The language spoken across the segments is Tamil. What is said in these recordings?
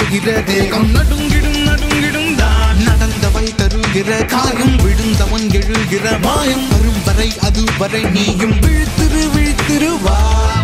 போகிற தேகம் நடுங்கிடும் நடுங்கிடும் தான் நடந்தவை தருகிற காயம் விழுந்தவன் எழுகிற மாயம் வரும் வரை அது வரை நீயும் விழித்திரு விழித்திரு வா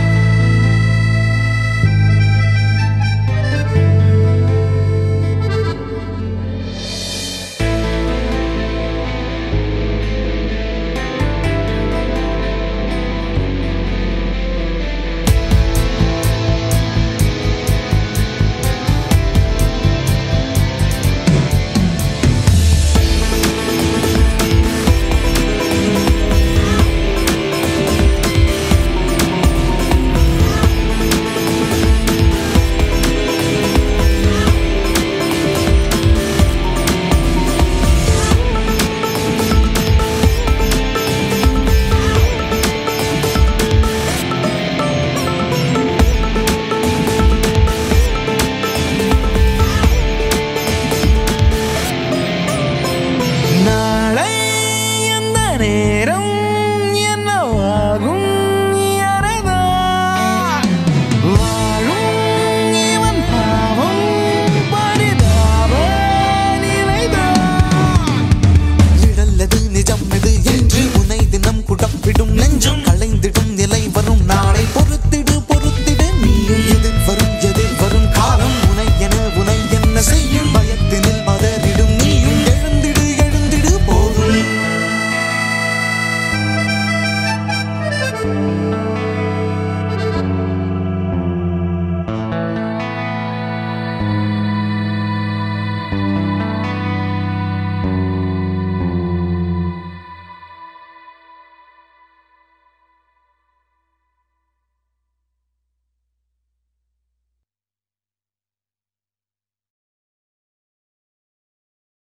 நாளை எந்த நேரம் என்னவாகும் யாரதா வாழும் இவன் பாவம் பரிதாப நிலைதான் இடல்லது நிஜம் இது என்று உனை தினம் குடப்பிடும் நெஞ்சம் களைந்திடும் நிலை வரும் நாளை பொறுத்திடு பொறுத்திடு நீயும் எதிர் வரும் எதிர் வரும் காலம் உனை என உனை என்ன செய்யும் பயத்தினில் பதறிடும் நீயும் எழுந்திடு எழுந்திடு போதும்